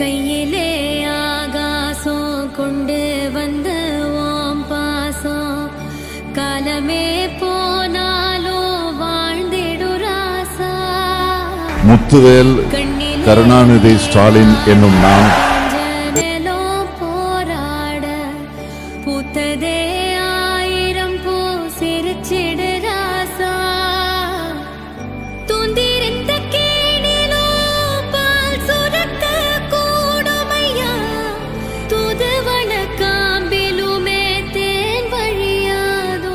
கையிலே ஆகாசம் கொண்டு வந்த ஓம் பாசம் காலமே போனாலும் வாழ்ந்திடு ராசா முத்துவேல் கண்ணிலே கருணாநிதி ஸ்டாலின் என்னும் நான் ஜனலோ போராட பூத்ததே ஆயிரம் பூ சிரிச்சிடு ராசா தூந்திருந்த கேணிலோ பால் சுரக்க கூடுமையா தூதுவள காம்பிலுமே தேன் வழியாதோ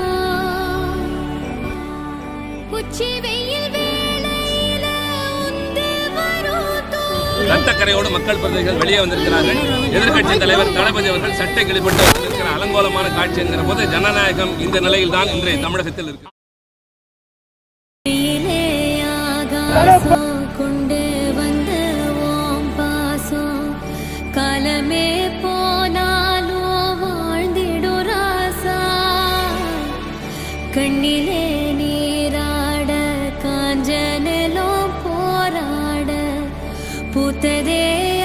உச்சி வெயில் வேளையில உந்து வருதோ ரத்தக்கரையோடு மக்கள் பிரதிநிதிகள் வெளியே வந்திருக்கிறார்கள் எதிர்க்கட்சி தலைவர் தளபதி அவர்கள் சட்டை கிளிப்பட்டு வந்திருக்கிற அலங்கோலமான காட்சி என்கிற போது ஜனநாயகம் இந்த நிலையில் தான் இன்றைய தமிழகத்தில் இருக்கு கையிலே ஆகாசம் கொண்டு வந்த ஓம் பாசம் காலமே போனாலும் வாழ்ந்திடு ராசா கண்ணிலே நீராட காஞ்சனலோ போராட பூத்ததே